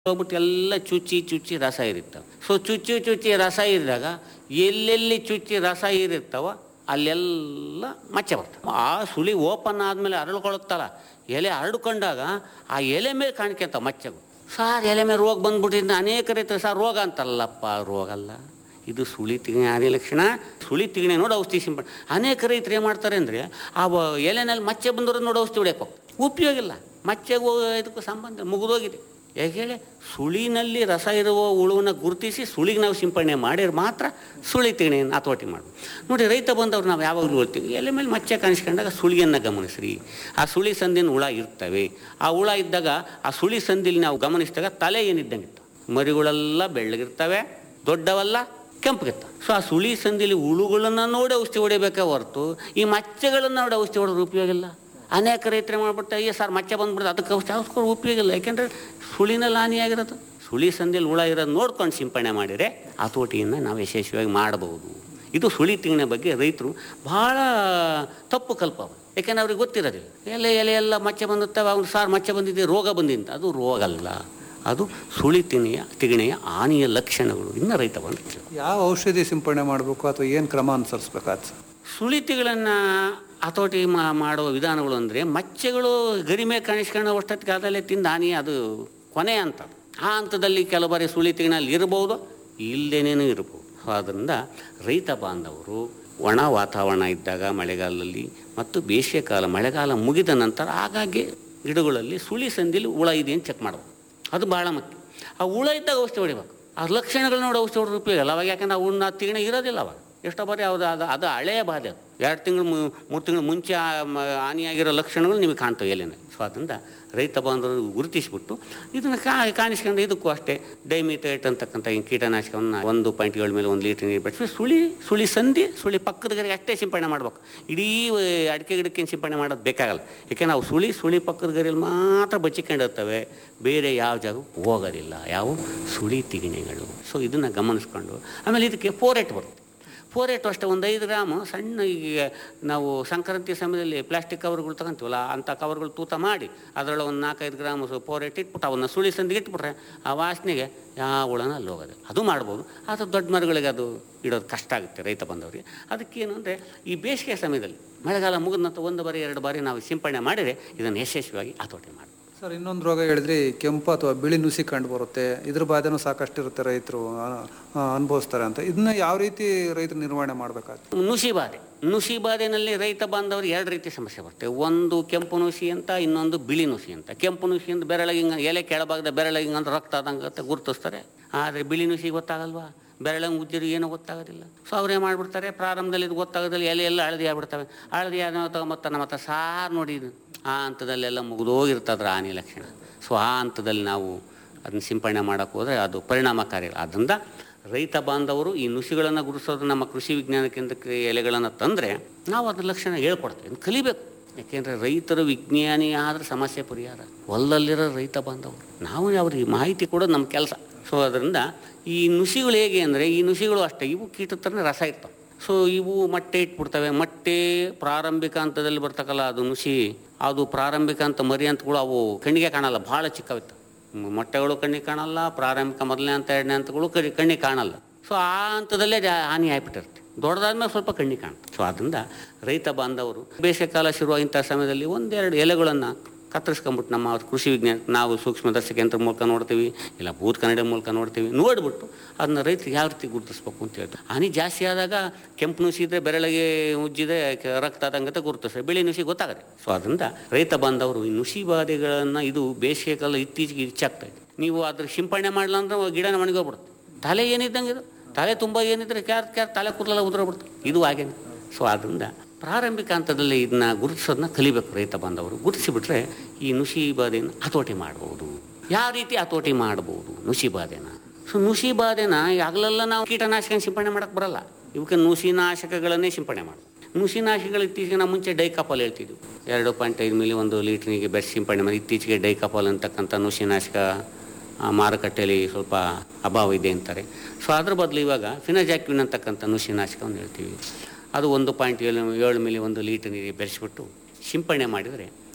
ಹೋಗ್ಬಿಟ್ಟು ಎಲ್ಲ ಚುಚ್ಚಿ ಚುಚ್ಚಿ ರಸ ಇರುತ್ತವೆ ಸೊ ಚುಚ್ಚಿ ಚುಚ್ಚಿ ರಸ ಇರಿದಾಗ ಎಲ್ಲೆಲ್ಲಿ ಚುಚ್ಚಿ ರಸ ಇರಿರ್ತಾವ ಅಲ್ಲೆಲ್ಲ ಮಚ್ಚೆ ಬರ್ತವೆ ಆ ಸುಳಿ ಓಪನ್ ಆದಮೇಲೆ ಅರಳ್ಕೊಳುತ್ತಲ್ಲ ಎಲೆ ಹರಡ್ಕೊಂಡಾಗ ಆ ಎಲೆ ಮೇಲೆ ಕಾಣ್ಕೊಂತ ಮಚ್ಚೆಗಳು ಸಾರ್ ಎಲೆ ಮೇಲೆ ರೋಗ ಬಂದ್ಬಿಟ್ಟಿದ್ದ ಅನೇಕ ರೈತರು ಸರ್ ರೋಗ ಅಂತಲ್ಲಪ್ಪ ರೋಗ ಅಲ್ಲ ಇದು ಸುಳಿ ತಿಗಣೆ ಆನೆ ಲಕ್ಷಣ ಸುಳಿ ತಿಗಣೆ ನೋಡಿ ಔಷಧಿ ಸಿಂಪಡಣೆ ಅನೇಕ ರೈತರು ಏನು ಮಾಡ್ತಾರೆ ಅಂದರೆ ಆ ವ- ಎಲೆನಲ್ಲಿ ಮಚ್ಚೆ ಬಂದಿರೋದು ನೋಡಿ ಔಷಧಿ ಹೊಡ್ಯಕ್ಕೆ ಹೋಗ್ತಾರೆ ಉಪಯೋಗ ಇಲ್ಲ ಮಚ್ಚೆಗೂ ಇದಕ್ಕೂ ಸಂಬಂಧ ಮುಗಿದೋಗಿದೆ ಯಾಕೆ ಹೇಳಿ ಸುಳಿನಲ್ಲಿ ರಸ ಇರುವ ಹುಳುವನ್ನ ಗುರುತಿಸಿ ಸುಳಿಗೆ ನಾವು ಸಿಂಪಡಣೆ ಮಾಡಿದ್ರೆ ಮಾತ್ರ ಸುಳಿ ತಿಗಣೆಯನ್ನು ಹತೋಟಿ ಮಾಡ್ಬೋದು ನೋಡಿ ರೈತ ಬಂದವ್ರು ನಾವು ಯಾವಾಗಲೂ ಹೇಳ್ತೀವಿ ಎಲೆ ಮೇಲೆ ಮಚ್ಚೆ ಕಾಣಿಸ್ಕೊಂಡಾಗ ಸುಳಿಯನ್ನು ಗಮನಿಸ್ರಿ ಆ ಸುಳಿ ಸಂದಿನ ಹುಳ ಇರ್ತವೆ ಆ ಹುಳ ಇದ್ದಾಗ ಆ ಸುಳಿ ಸಂದಿಲಿ ನಾವು ಗಮನಿಸಿದಾಗ ತಲೆ ಏನಿದ್ದಂಗೆ ಇತ್ತು ಮರಿಗಳೆಲ್ಲ ಬೆಳ್ಳಗಿರ್ತವೆ ದೊಡ್ಡವಲ್ಲ ಕೆಂಪಗಿರ್ತವೆ ಸೊ ಆ ಸುಳಿ ಸಂದಿಲಿ ಹುಳುಗಳನ್ನ ನೋಡಿ ಔಷಧಿ ಹೊಡಿಬೇಕೇ ಹೊರತು ಈ ಮಚ್ಚೆಗಳನ್ನು ನೋಡಿ ಔಷಧಿ ಹೊಡೆದ್ರೆ ಉಪಯೋಗ ಇಲ್ಲ ಅನೇಕ ರೈತರು ಮಾಡ್ಬಿಟ್ಟು ಅಯ್ಯ ಸರ್ ಮಚ್ಚೆ ಬಂದ್ಬಿಡ್ತು ಅದಕ್ಕೆ ಔಷಧಿ ಔಷಧಿ ಉಪಯೋಗ ಇಲ್ಲ ಯಾಕೆಂದರೆ ಸುಳಿನಲ್ಲಿ ಹಾನಿಯಾಗಿರೋದು ಸುಳಿ ಸಂದಿಲಿ ಹುಳ ಇರೋದು ನೋಡ್ಕೊಂಡು ಸಿಂಪಡಣೆ ಮಾಡಿದರೆ ಹತೋಟಿಯನ್ನು ನಾವು ಯಶಸ್ವಿಯಾಗಿ ಮಾಡಬಹುದು ಇದು ಸುಳಿ ತಿಂಗಣೆ ಬಗ್ಗೆ ರೈತರು ಭಾಳ ತಪ್ಪು ಕಲ್ಪವ ಯಾಕೆಂದ್ರೆ ಅವ್ರಿಗೆ ಗೊತ್ತಿರೋದಿಲ್ಲ ಎಲೆ ಎಲೆ ಎಲ್ಲ ಮಚ್ಚೆ ಬಂದಿರ್ತವೆ ಅವ್ನು ಸಾರ್ ಮಚ್ಚೆ ಬಂದಿದೆ ರೋಗ ಬಂದಿಂತ ಅದು ರೋಗ ಅಲ್ಲ ಅದು ಸುಳಿ ತಿಣೆಯ ತಿಗಣೆಯ ಹಾನಿಯ ಲಕ್ಷಣಗಳು ಇನ್ನು ರೈತ ಬಂದ ಯಾವ ಔಷಧಿ ಸಿಂಪಡಣೆ ಮಾಡಬೇಕು ಅಥವಾ ಏನು ಕ್ರಮ ಅನುಸರಿಸ್ಬೇಕಾದ್ ಸರ್ ಸುಳಿತಿಗಳನ್ನು ಹತೋಟಿ ಮಾ- ಮಾಡುವ ವಿಧಾನಗಳು ಅಂದರೆ ಮಚ್ಚೆಗಳು ಗರಿಮೆ ಕಾಣಿಸ್ಕೊಳ್ಳೋ ಅಷ್ಟೊತ್ತಿಗೆ ಅದಲ್ಲೇ ತಿಂದು ಹಾನಿ ಅದು ಕೊನೆ ಅಂತ ಆ ಹಂತದಲ್ಲಿ ಕೆಲವು ಬಾರಿ ಸುಳಿತಿಗಳಲ್ಲಿ ಇರ್ಬೋದು ಇಲ್ಲದೇನೇನೂ ಇರ್ಬೋದು ಸೊ ಆದ್ದರಿಂದ ರೈತ ಬಾಂಧವರು ಒಣ ವಾತಾವರಣ ಇದ್ದಾಗ ಮಳೆಗಾಲದಲ್ಲಿ ಮತ್ತು ಬೇಸಿಗೆ ಕಾಲ ಮಳೆಗಾಲ ಮುಗಿದ ನಂತರ ಆಗಾಗ್ಗೆ ಗಿಡಗಳಲ್ಲಿ ಸುಳಿ ಸಂದಿಲಿ ಹುಳ ಇದೆ ಅಂತ ಚೆಕ್ ಮಾಡಬೇಕು ಅದು ಭಾಳ ಮುಖ್ಯ ಆ ಹುಳ ಇದ್ದಾಗ ಔಷಧಿ ಹೊಡಿಬೇಕು ಆ ಲಕ್ಷಣಗಳು ನೋಡಿ ಔಷಧಿ ಹೊಡೆದ್ರೆ ಉಪಯೋಗ ಇಲ್ಲ ಅವಾಗ ಯಾಕಂದ್ರೆ ಅವ್ನ ತಿಗಣೆ ಇರೋದಿಲ್ಲ ಅವಾಗ ಎಷ್ಟೋ ಬಾರಿ ಅದು ಅದು ಅದು ಹಳೆಯ ಬಾಧೆ ಅದು ಎರಡು ತಿಂಗಳು ಮೂರು ತಿಂಗಳು ಮುಂಚೆ ಆ ಮ- ಹಾನಿಯಾಗಿರೋ ಲಕ್ಷಣಗಳು ನಿಮಗೆ ಕಾಣ್ತವೆ ಎಲೆನ ಸೊ ಅದರಿಂದ ರೈತ ಬಾಂಧವರು ಗುರುತಿಸಿಬಿಟ್ಟು ಇದನ್ನು ಕಾ ಕಾಣಿಸ್ಕೊಂಡು ಇದಕ್ಕೂ ಅಷ್ಟೇ ಡೈಮಿಥೇಟ್ ಅಂತಕ್ಕಂಥ ಈ ಕೀಟನಾಶಕವನ್ನು ಒಂದು ಪಾಯಿಂಟ್ ಏಳು ಮೇಲೆ ಒಂದು ಲೀಟರ್ ನೀರು ಬೆಳೆಸಿ ಸುಳಿ ಸುಳಿ ಸಂಧಿ ಸುಳಿ ಪಕ್ಕದ ಗರಿಗೆ ಅಷ್ಟೇ ಸಿಂಪಡಣೆ ಮಾಡ್ಬೇಕು ಇಡೀ ಆ, ಅಡಿಕೆ ಗಿಡಕ್ಕೆ ಸಿಂಪಡಣೆ ಮಾಡೋದು ಬೇಕಾಗಲ್ಲ ಯಾಕೆ ನಾವು ಸುಳಿ ಸುಳಿ ಪಕ್ಕದ ಗರಿಯಲ್ಲಿ ಮಾತ್ರ ಬಚ್ಚಿಕೊಂಡಿರ್ತವೆ ಬೇರೆ ಯಾವ ಜಾಗಕ್ಕೂ ಹೋಗೋದಿಲ್ಲ ಯಾವ ಸುಳಿ ತಿಗಣೆಗಳು ಸೊ ಇದನ್ನು ಗಮನಿಸ್ಕೊಂಡು ಆಮೇಲೆ ಇದಕ್ಕೆ ಫೋರೆಟ್ ಬರುತ್ತೆ ಫೋರೆಟ್ ಅಷ್ಟೇ ಒಂದು ಐದು ಗ್ರಾಮು ಸಣ್ಣ ಈಗ ನಾವು ಸಂಕ್ರಾಂತಿ ಸಮಯದಲ್ಲಿ ಪ್ಲಾಸ್ಟಿಕ್ ಕವರ್ಗಳು ತಗೊಂತೀವಲ್ಲ ಅಂಥ ಕವರ್ಗಳು ತೂತ ಮಾಡಿ ಅದರೊಳಗೆ ಒಂದು ನಾಲ್ಕೈದು ಗ್ರಾಮ್ ಫೋರೆಟ್ ಇಟ್ಬಿಟ್ಟು ಅವನ್ನ ಸುಳಿ ಸಂದಿಗೆ ಇಟ್ಬಿಟ್ರೆ ಆ ವಾಸನೆಗೆ ಯಾವ ಹುಳನ ಅಲ್ಲಿ ಹೋಗೋದು ಅದು ಮಾಡ್ಬೋದು ಆದರೆ ದೊಡ್ಡ ಮರಗಳಿಗೆ ಅದು ಇಡೋದು ಕಷ್ಟ ಆಗುತ್ತೆ ರೈತ ಬಂದವರಿಗೆ ಅದಕ್ಕೇನು ಅಂದರೆ ಈ ಬೇಸಿಗೆ ಸಮಯದಲ್ಲಿ ಮಳೆಗಾಲ ಮುಗಿದ ನಂತರ ಒಂದು ಬಾರಿ ಎರಡು ಬಾರಿ ನಾವು ಸಿಂಪಡಣೆ ಮಾಡಿದರೆ ಇದನ್ನು ಯಶಸ್ವಿಯಾಗಿ ಹತೋಟಿ ಮಾಡಿ ಸರ್ ಇನ್ನೊಂದು ರೋಗ ಹೇಳಿದ್ರಿ ಕೆಂಪು ಅಥವಾ ಬಿಳಿ ನುಸಿ ಕಂಡು ಬರುತ್ತೆ ಇದ್ರ ಬಾಧೆನೂ ಸಾಕಷ್ಟು ಇರುತ್ತೆ ರೈತರು ಅನುಭವಿಸ್ತಾರೆ ಅಂತ ಇದನ್ನ ಯಾವ ರೀತಿ ರೈತರು ನಿರ್ವಹಣೆ ಮಾಡಬೇಕಾಗ್ತದೆ ನುಸಿ ಬಾಧೆ ನುಸಿ ಬಾಧೆನಲ್ಲಿ ರೈತ ಬಾಂಧವರಿಗೆ ಎರಡು ರೀತಿ ಸಮಸ್ಯೆ ಬರುತ್ತೆ ಒಂದು ಕೆಂಪು ನುಸಿ ಅಂತ ಇನ್ನೊಂದು ಬಿಳಿ ನುಸಿ ಅಂತ ಕೆಂಪು ನುಸಿ ಅಂತ ಬೆರಳಿಗೆ ಹಿಂಗೆ ಎಲೆ ಕೆಳಭಾಗದ ಬೆರಳಿಗೆ ಹಿಂಗೆ ಅಂತ ರಕ್ತ ಆದಂಗೆ ಅಂತ ಗುರುತಿಸ್ತಾರೆ ಆದರೆ ಬಿಳಿ ನುಸಿ ಗೊತ್ತಾಗಲ್ವಾ ಬೆರಳಂಗೆ ಉಜ್ಜಿರು ಏನೂ ಗೊತ್ತಾಗೋದಿಲ್ಲ ಸೊ ಅವ್ರು ಏನು ಮಾಡ್ಬಿಡ್ತಾರೆ ಪ್ರಾರಂಭದಲ್ಲಿ ಇದು ಗೊತ್ತಾಗೋದಿಲ್ಲ ಎಲೆ ಎಲ್ಲ ಹಳದಿ ಆಗ್ಬಿಡ್ತವೆ ಹಳದಿ ಆದ ತಗೊಂಬತ್ತ ನಮ್ಮ ಹತ್ರ ಸಾರು ನೋಡಿ ಇದು ಆ ಹಂತದಲ್ಲೆಲ್ಲ ಮುಗಿದೋಗಿರ್ತದ್ರ ಹಾನಿ ಲಕ್ಷಣ ಸೊ ಆ ಹಂತದಲ್ಲಿ ನಾವು ಅದನ್ನ ಸಿಂಪಡಣೆ ಮಾಡೋಕ್ಕೆ ಹೋದರೆ ಅದು ಪರಿಣಾಮಕಾರಿ ಇಲ್ಲ ಆದ್ದರಿಂದ ರೈತ ಬಾಂಧವರು ಈ ನುಸಿಗಳನ್ನು ಗುರುತಿಸೋದು ನಮ್ಮ ಕೃಷಿ ವಿಜ್ಞಾನ ಕೇಂದ್ರಕ್ಕೆ ಎಲೆಗಳನ್ನು ತಂದರೆ ನಾವು ಅದ್ರ ಲಕ್ಷಣ ಹೇಳ್ಕೊಡ್ತೇವೆ ಇನ್ನು ಕಲಿಬೇಕು ಯಾಕೆಂದರೆ ರೈತರು ವಿಜ್ಞಾನಿ ಆದ್ರೆ ಸಮಸ್ಯೆ ಪರಿಹಾರ ಹೊಲದಲ್ಲಿರೋ ರೈತ ಬಾಂಧವರು ನಾವು ಅವ್ರಿಗೆ ಮಾಹಿತಿ ಕೊಡೋದು ನಮ್ಮ ಕೆಲಸ ಸೊ ಅದರಿಂದ ಈ ನುಸಿಗಳು ಹೇಗೆ ಅಂದರೆ ಈ ನುಸಿಗಳು ಅಷ್ಟೇ ಇವು ಕೀಟದ ಥರನೇ ರಸ ಇರ್ತವೆ ಸೊ ಇವು ಮೊಟ್ಟೆ ಇಟ್ಬಿಡ್ತವೆ ಮೊಟ್ಟೆ ಪ್ರಾರಂಭಿಕ ಹಂತದಲ್ಲಿ ಬರ್ತಕ್ಕಲ್ಲ ಅದು ನುಸಿ ಅದು ಪ್ರಾರಂಭಿಕ ಅಂತ ಮರಿ ಅಂತಗಳು ಅವು ಕಣ್ಣಿಗೆ ಕಾಣಲ್ಲ ಭಾಳ ಚಿಕ್ಕವಿತ್ತು ಮ್- ಮೊಟ್ಟೆಗಳು ಕಣ್ಣಿಗೆ ಕಾಣಲ್ಲ ಪ್ರಾರಂಭಿಕ ಮೊದಲನೇ ಹಂತ ಎರಡನೇ ಹಂತಗಳು ಕಣಿ ಕಣ್ಣಿಗೆ ಕಾಣಲ್ಲ ಸೊ ಆ ಹಂತದಲ್ಲೇ ಅದು ಹಾನಿ ಆಗ್ಬಿಟ್ಟಿರುತ್ತೆ ದೊಡ್ಡದಾದ್ಮೇಲೆ ಸ್ವಲ್ಪ ಕಣ್ಣಿಗೆ ಕಾಣುತ್ತೆ ಸೊ ಅದರಿಂದ ರೈತ ಬಾಂಧವರು ಬೇಸಿಗೆ ಕಾಲ ಶುರುವಾಗಿಂಥ ಸಮಯದಲ್ಲಿ ಒಂದೆರಡು ಎಲೆಗಳನ್ನು ಕತ್ತರಿಸ್ಕೊಂಬಿಟ್ಟು ನಮ್ಮ ಕೃಷಿ ವಿಜ್ಞಾನ ನಾವು ಸೂಕ್ಷ್ಮದರ್ಶಕ ಯಂತ್ರ ಮೂಲಕ ನೋಡ್ತೀವಿ ಇಲ್ಲ ಭೂತ್ ಕನ್ನಡ ಮೂಲಕ ನೋಡ್ತೀವಿ ನೋಡಿಬಿಟ್ಟು ಅದನ್ನ ರೈತರಿಗೆ ಯಾವ ರೀತಿ ಗುರುತಿಸ್ಬೇಕು ಅಂತ ಹೇಳ್ತಾರೆ ಹಾನಿ ಜಾಸ್ತಿ ಆದಾಗ ಕೆಂಪು ನುಸಿ ಇದ್ರೆ ಬೆರಳಿಗೆ ಉಜ್ಜಿದೆ ಕೆ- ರಕ್ತ ಆದಂಗತೆ ಗುರುತಿಸ್ತಾರೆ ಬಿಳಿ ನುಸಿ ಗೊತ್ತಾಗುತ್ತೆ ಸೊ ಅದರಿಂದ ರೈತ ಬಾಂಧವರು ಈ ನುಸಿ ಬಾಧೆಗಳನ್ನು ಇದು ಬೇಸಿಗೆ ಕಾಲ ಇತ್ತೀಚೆಗೆ ಹೆಚ್ಚಾಗ್ತಾ ಇದೆ ನೀವು ಅದ್ರ ಸಿಂಪಡಣೆ ಮಾಡಲ್ಲ ಅಂದ್ರೆ ಗಿಡನ ಒಣಗೋಗ್ಬಿಡುತ್ತೆ ತಲೆ ಏನಿದ್ದಂಗೆ ಇದು ತಲೆ ತುಂಬ ಏನಿದ್ರೆ ಕ್ಯಾರ್ ಕ್ಯಾರ್ ತಲೆ ಕೂದಲೆಲ್ಲ ಉದುರೋಗ್ಬಿಡುತ್ತೆ ಇದು ಹಾಗೇನೆ ಸೊ ಆದ್ದರಿಂದ ಪ್ರಾರಂಭಿಕ ಹಂತದಲ್ಲಿ ಇದನ್ನ ಗುರುತಿಸೋದನ್ನ ಕಲಿಬೇಕು ರೈತ ಬಾಂಧವರು ಗುರುತಿಸಿಬಿಟ್ರೆ ಈ ನುಸಿ ಬಾಧೆಯನ್ನು ಹತೋಟಿ ಮಾಡ್ಬೋದು ಯಾವ ರೀತಿ ಹತೋಟಿ ಮಾಡ್ಬೋದು ನುಸಿ ಬಾಧೆನ ಸೊ ನುಸಿ ಬಾಧೆನ ಆಗಲೆಲ್ಲ ನಾವು ಕೀಟನಾಶಕ ಸಿಂಪಡಣೆ ಮಾಡಕ್ಕೆ ಬರಲ್ಲ ಇವಕ್ಕೆ ನುಸಿನಾಶಕಗಳನ್ನೇ ಸಿಂಪಡಣೆ ಮಾಡೋದು ನುಸಿನಾಶಕಗಳು ಇತ್ತೀಚೆಗೆ ನಾವು ಮುಂಚೆ ಡೈಕಾಪಲ್ ಹೇಳ್ತಿದ್ವಿ ಎರಡು ಪಾಯಿಂಟ್ ಐದು ಮಿಲಿ ಒಂದು ಲೀಟ್ರಿಗೆ ಬೆಸ್ಟ್ ಸಿಂಪಡಣೆ ಮಾಡಿ ಇತ್ತೀಚೆಗೆ ಡೈಕಾಪಲ್ ಅಂತಕ್ಕಂಥ ನುಸಿನಾಶಕ ಆ, ಮಾರುಕಟ್ಟೆಯಲ್ಲಿ ಸ್ವಲ್ಪ ಅಭಾವ ಇದೆ ಅಂತಾರೆ ಸೊ ಅದ್ರ ಬದಲು ಇವಾಗ ಫಿನಜಾಕ್ವಿನ್ ಅಂತಕ್ಕಂಥ ನುಸಿನಾಶಕವನ್ನು ಹೇಳ್ತೀವಿ ಅದು ಒಂದು ಪಾಯಿಂಟ್ ಏಳು ಏಳು ಮಿಲಿ ಒಂದು ಲೀಟರ್ ನೀರಿಗೆ ಬೆರೆಸ್ಬಿಟ್ಟು ಸಿಂಪಡಣೆ ಮಾಡಿದರೆ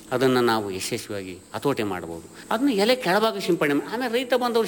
ಅದನ್ನು ನಾವು ಯಶಸ್ವಿಯಾಗಿ ಹತೋಟಿ ಮಾಡ್ಬೋದು ಅದನ್ನು ಎಲೆ ಕೆಳಭಾಗ ಸಿಂಪಡಣೆ ಮಾಡಿ ಆಮೇಲೆ ರೈತ ಬಂದವರು